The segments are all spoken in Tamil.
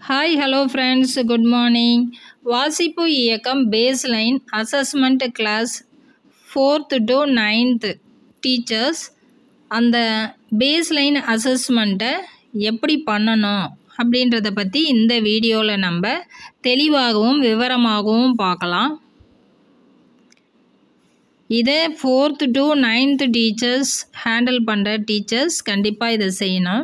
hi hello friends good morning வாசிப்பு இயக்கம் baseline assessment class fourth to ninth teachers அந்த பேஸ்லைன் அசஸ்மெண்ட்டை எப்படி பண்ணணும் அப்படின்றத பற்றி இந்த வீடியோவில் நம்ம தெளிவாகவும் விவரமாகவும் பார்க்கலாம் இதை fourth to ninth teachers handle பண்ணுற டீச்சர்ஸ் கண்டிப்பாக இதை செய்யணும்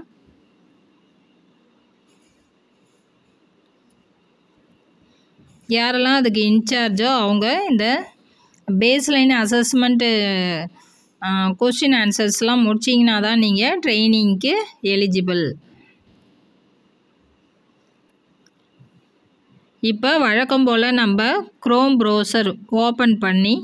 யாரெல்லாம் அதுக்கு இன்சார்ஜோ அவங்க இந்த பேஸ்லைன் அசஸ்மெண்ட்டு கொஷின் ஆன்சர்ஸ்லாம் முடிச்சிங்கன்னா தான் நீங்கள் ட்ரைனிங்க்கு எலிஜிபிள் இப்போ வழக்கம் போல் நம்ம க்ரோம் ப்ரௌசர் ஓப்பன் பண்ணி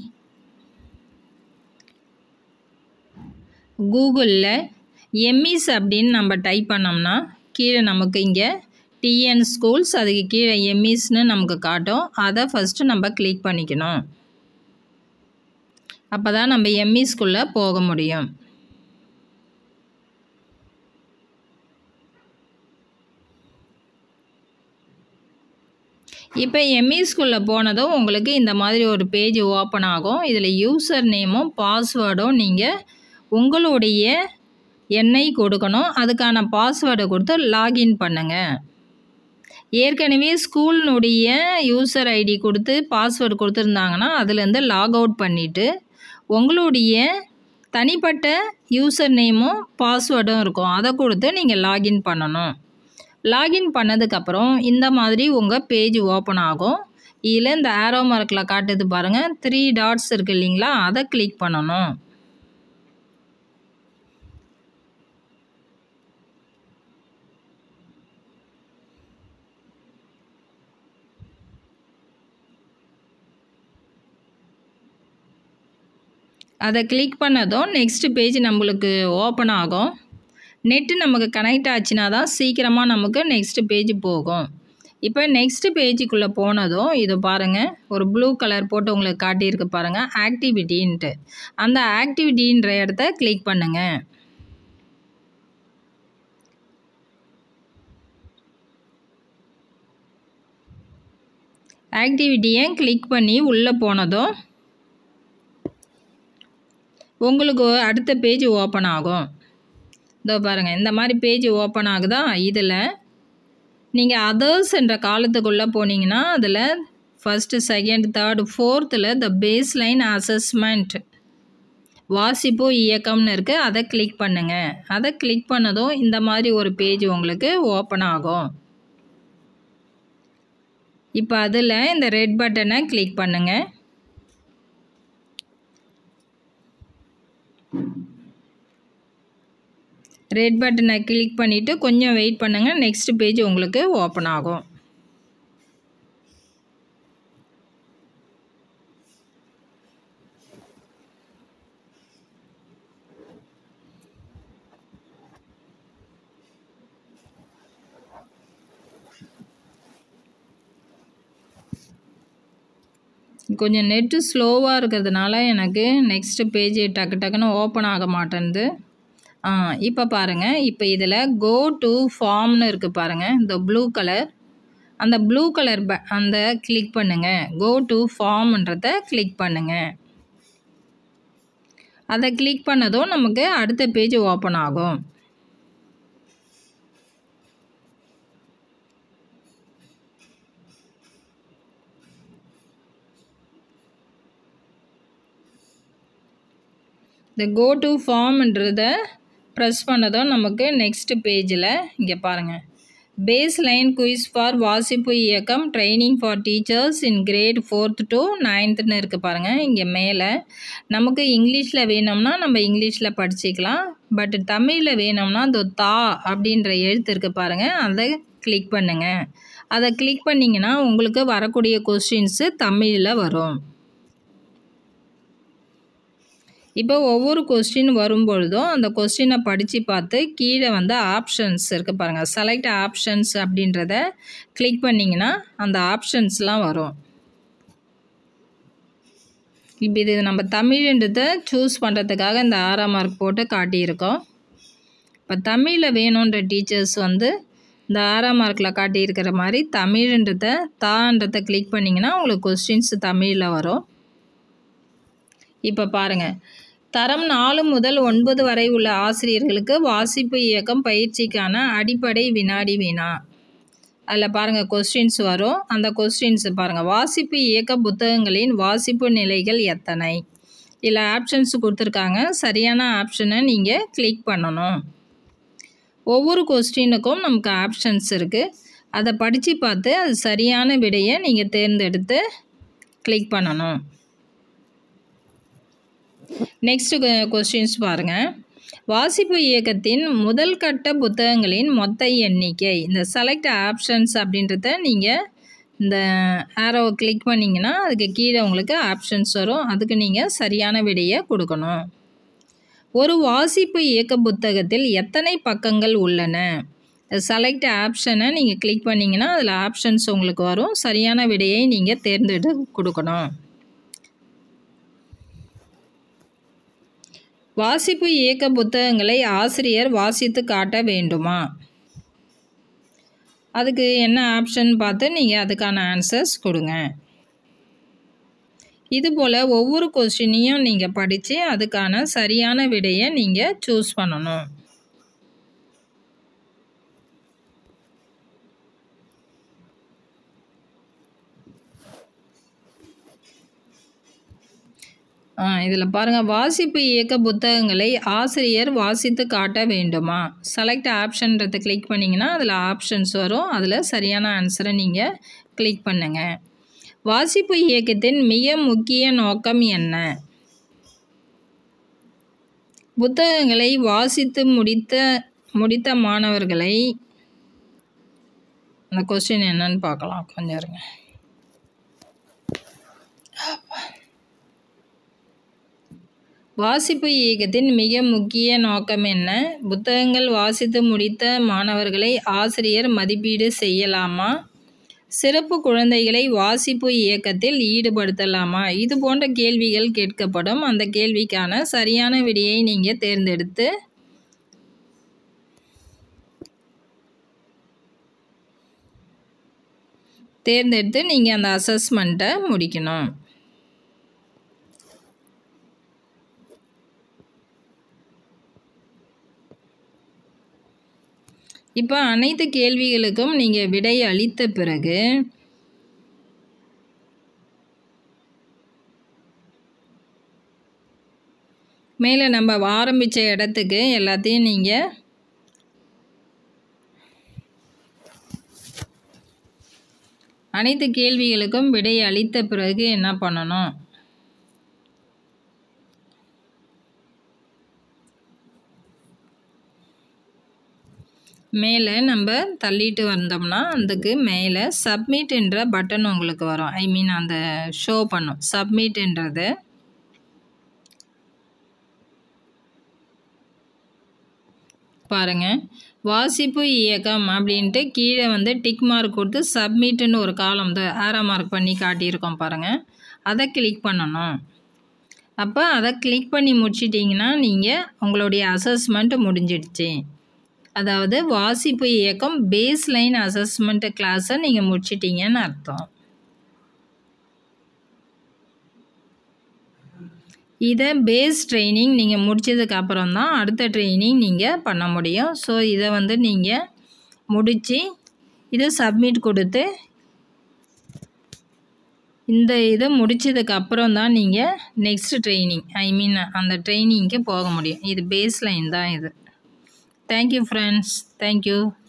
கூகுளில் எம்இஸ் அப்படின்னு நம்ம டைப் பண்ணோம்னா கீழே நமக்கு இங்கே டிஎன் ஸ்கூல்ஸ் அதுக்கு கீழே எம்இஸ்னு நமக்கு காட்டும் அதை ஃபஸ்ட்டு நம்ம கிளிக் பண்ணிக்கணும் அப்போ தான் நம்ம எம்இஸ்குள்ளே போக முடியும் இப்போ எம்இஸ்குள்ளே போனதும் உங்களுக்கு இந்த மாதிரி ஒரு பேஜ் ஓப்பன் ஆகும் இதில் யூசர் நேமும் பாஸ்வேர்டும் நீங்கள் உங்களுடைய எண்ணை கொடுக்கணும் அதுக்கான பாஸ்வேர்டை கொடுத்து லாகின் பண்ணுங்கள் ஏற்கனவே ஸ்கூலினுடைய யூசர் ஐடி கொடுத்து பாஸ்வேர்டு கொடுத்துருந்தாங்கன்னா அதுலேருந்து லாக் அவுட் பண்ணிவிட்டு உங்களுடைய தனிப்பட்ட யூசர் நேமும் பாஸ்வேர்டும் இருக்கும் அதை கொடுத்து நீங்கள் லாகின் பண்ணணும் லாகின் பண்ணதுக்கப்புறம் இந்த மாதிரி உங்கள் பேஜ் ஓப்பன் ஆகும் இதில் இந்த ஆரோ மார்க்கில் காட்டுது பாருங்கள் த்ரீ டாட்ஸ் இருக்குது இல்லைங்களா அதை கிளிக் பண்ணணும் அதை கிளிக் பண்ணதும் நெக்ஸ்ட் பேஜ் நம்மளுக்கு ஓப்பன் ஆகும் நெட்டு நமக்கு கனெக்ட் ஆச்சுன்னா தான் சீக்கிரமாக நமக்கு நெக்ஸ்ட் பேஜ் போகும் இப்போ நெக்ஸ்ட் பேஜுக்குள்ளே போனதும் இது பாருங்கள் ஒரு ப்ளூ கலர் போட்டு உங்களுக்கு காட்டியிருக்கு பாருங்கள் ஆக்டிவிட்டின்ட்டு அந்த ஆக்டிவிட்டின்ற இடத்த கிளிக் பண்ணுங்கள் ஆக்டிவிட்டியை கிளிக் பண்ணி உள்ளே போனதும் உங்களுக்கு அடுத்த பேஜ் ஓப்பன் ஆகும் இதோ பாருங்கள் இந்த மாதிரி பேஜ் ஓப்பன் ஆகுதா இதில் நீங்கள் அதர்ஸ் என்ற காலத்துக்குள்ளே போனீங்கன்னா அதில் ஃபஸ்ட்டு செகண்ட் தேர்டு ஃபோர்த்தில் த பேஸ் லைன் அசஸ்மெண்ட் வாசிப்பு இயக்கம்னு இருக்குது அதை கிளிக் பண்ணுங்கள் அதை கிளிக் பண்ணதும் இந்த மாதிரி ஒரு பேஜ் உங்களுக்கு ஓப்பன் ஆகும் இப்போ அதில் இந்த ரெட் பட்டனை கிளிக் பண்ணுங்கள் ரெட் பட்டனை கிளிக் பண்ணிவிட்டு கொஞ்சம் வெயிட் பண்ணுங்கள் நெக்ஸ்ட் பேஜ் உங்களுக்கு ஓப்பன் ஆகும் கொஞ்சம் நெட்டு ஸ்லோவாக இருக்கிறதுனால எனக்கு நெக்ஸ்ட்டு பேஜ் டக்கு டக்குன்னு ஓப்பன் ஆக மாட்டேன்து ஆ இப்போ பாருங்கள் இப்போ இதில் கோ டு ஃபார்ம்னு இருக்குது பாருங்கள் இந்த ப்ளூ கலர் அந்த ப்ளூ கலர் ப அந்த கிளிக் பண்ணுங்கள் கோ டு ஃபார்ம்ன்றத கிளிக் பண்ணுங்கள் அதை கிளிக் பண்ணதும் நமக்கு அடுத்த பேஜ் ஓப்பன் ஆகும் இந்த கோ டு ஃபார்ம்ன்றத ப்ரெஸ் பண்ணதும் நமக்கு நெக்ஸ்ட் பேஜில் இங்கே பாருங்கள் பேஸ் லைன் குயிஸ் ஃபார் வாசிப்பு இயக்கம் training for teachers in grade fourth to நைன்த்துன்னு இருக்குது பாருங்கள் இங்கே மேலே நமக்கு இங்கிலீஷில் வேணும்னா நம்ம இங்கிலீஷில் படிச்சிக்கலாம் பட் தமிழில் வேணும்னா இந்த தா அப்படின்ற எழுத்து இருக்குது பாருங்கள் அதை கிளிக் பண்ணுங்கள் அதை கிளிக் பண்ணிங்கன்னா உங்களுக்கு வரக்கூடிய கொஸ்டின்ஸு தமிழில் வரும் இப்போ ஒவ்வொரு கொஸ்டின் வரும்பொழுதும் அந்த கொஸ்டினை படித்து பார்த்து கீழே வந்து ஆப்ஷன்ஸ் இருக்குது பாருங்கள் செலக்ட் ஆப்ஷன்ஸ் அப்படின்றத கிளிக் பண்ணிங்கன்னா அந்த ஆப்ஷன்ஸ்லாம் வரும் இப்போ இது நம்ம தமிழ்ன்றதை சூஸ் பண்ணுறதுக்காக இந்த ஆறாம் மார்க் போட்டு காட்டியிருக்கோம் இப்போ தமிழில் வேணுன்ற டீச்சர்ஸ் வந்து இந்த ஆறாம் மார்க்கில் காட்டியிருக்கிற மாதிரி தமிழ்ன்றத தான்றதை கிளிக் பண்ணிங்கன்னா உங்களுக்கு கொஸ்டின்ஸ் தமிழில் வரும் இப்போ பாருங்கள் தரம் நாலு முதல் ஒன்பது வரை உள்ள ஆசிரியர்களுக்கு வாசிப்பு இயக்கம் பயிற்சிக்கான அடிப்படை வினாடி வினா அதில் பாருங்கள் கொஸ்டின்ஸ் வரும் அந்த கொஸ்டின்ஸ் பாருங்கள் வாசிப்பு இயக்க புத்தகங்களின் வாசிப்பு நிலைகள் எத்தனை இதில் ஆப்ஷன்ஸ் கொடுத்துருக்காங்க சரியான ஆப்ஷனை நீங்கள் கிளிக் பண்ணணும் ஒவ்வொரு கொஸ்டினுக்கும் நமக்கு ஆப்ஷன்ஸ் இருக்குது அதை படித்து பார்த்து அது சரியான விடையை நீங்கள் தேர்ந்தெடுத்து கிளிக் பண்ணணும் நெக்ஸ்ட் கொஸ்டின்ஸ் பாருங்கள் வாசிப்பு இயக்கத்தின் முதல் கட்ட புத்தகங்களின் மொத்த எண்ணிக்கை இந்த செலக்ட் ஆப்ஷன்ஸ் அப்படின்றத நீங்கள் இந்த ஆரோவை கிளிக் பண்ணிங்கன்னா அதுக்கு கீழே உங்களுக்கு ஆப்ஷன்ஸ் வரும் அதுக்கு நீங்கள் சரியான விடையை கொடுக்கணும் ஒரு வாசிப்பு இயக்க புத்தகத்தில் எத்தனை பக்கங்கள் உள்ளன செலக்ட் ஆப்ஷனை நீங்கள் கிளிக் பண்ணிங்கன்னா அதில் ஆப்ஷன்ஸ் உங்களுக்கு வரும் சரியான விடையை நீங்கள் தேர்ந்தெடு கொடுக்கணும் வாசிப்பு இயக்க புத்தகங்களை ஆசிரியர் வாசித்து காட்ட வேண்டுமா அதுக்கு என்ன ஆப்ஷன் பார்த்து நீங்கள் அதுக்கான ஆன்சர்ஸ் கொடுங்க இதுபோல் ஒவ்வொரு கொஸ்டினையும் நீங்கள் படித்து அதுக்கான சரியான விடையை நீங்கள் சூஸ் பண்ணணும் இதில் பாருங்கள் வாசிப்பு இயக்க புத்தகங்களை ஆசிரியர் வாசித்து காட்ட வேண்டுமா செலக்ட் ஆப்ஷன்றதை கிளிக் பண்ணிங்கன்னா அதில் ஆப்ஷன்ஸ் வரும் அதில் சரியான ஆன்சரை நீங்கள் கிளிக் பண்ணுங்கள் வாசிப்பு இயக்கத்தின் மிக முக்கிய நோக்கம் என்ன புத்தகங்களை வாசித்து முடித்த முடித்த மாணவர்களை அந்த கொஸ்டின் என்னன்னு பார்க்கலாம் கொஞ்சம் இருங்க வாசிப்பு இயக்கத்தின் மிக முக்கிய நோக்கம் என்ன புத்தகங்கள் வாசித்து முடித்த மாணவர்களை ஆசிரியர் மதிப்பீடு செய்யலாமா சிறப்பு குழந்தைகளை வாசிப்பு இயக்கத்தில் ஈடுபடுத்தலாமா இது போன்ற கேள்விகள் கேட்கப்படும் அந்த கேள்விக்கான சரியான விடையை நீங்கள் தேர்ந்தெடுத்து தேர்ந்தெடுத்து நீங்கள் அந்த அசஸ்மெண்ட்டை முடிக்கணும் இப்போ அனைத்து கேள்விகளுக்கும் நீங்கள் விடை அளித்த பிறகு மேலே நம்ம ஆரம்பித்த இடத்துக்கு எல்லாத்தையும் நீங்கள் அனைத்து கேள்விகளுக்கும் விடை அளித்த பிறகு என்ன பண்ணணும் மேலே நம்ம தள்ளிட்டு வந்தோம்னா அதுக்கு மேலே சப்மிட் என்ற பட்டன் உங்களுக்கு வரும் ஐ மீன் அந்த ஷோ பண்ணும் சப்மிட்ன்றது பாருங்கள் வாசிப்பு இயக்கம் அப்படின்ட்டு கீழே வந்து டிக் மார்க் கொடுத்து சப்மிட்டுன்னு ஒரு காலம் வந்து ஆரோ மார்க் பண்ணி காட்டியிருக்கோம் பாருங்கள் அதை கிளிக் பண்ணணும் அப்போ அதை கிளிக் பண்ணி முடிச்சிட்டிங்கன்னா நீங்கள் உங்களுடைய அசஸ்மெண்ட் முடிஞ்சிடுச்சு அதாவது வாசிப்பு இயக்கம் பேஸ் லைன் அசஸ்மெண்ட் கிளாஸை நீங்கள் முடிச்சிட்டிங்கன்னு அர்த்தம் இதை பேஸ் ட்ரைனிங் நீங்கள் முடித்ததுக்கு அப்புறம் தான் அடுத்த ட்ரைனிங் நீங்கள் பண்ண முடியும் ஸோ இதை வந்து நீங்கள் முடித்து இதை சப்மிட் கொடுத்து இந்த இதை முடித்ததுக்கு அப்புறம் தான் நீங்கள் நெக்ஸ்ட் ட்ரைனிங் ஐ மீன் அந்த ட்ரைனிங்க்கு போக முடியும் இது பேஸ் லைன் தான் இது தேங்க்யூ ஃப்ரெண்ட்ஸ் தேங்க்யூ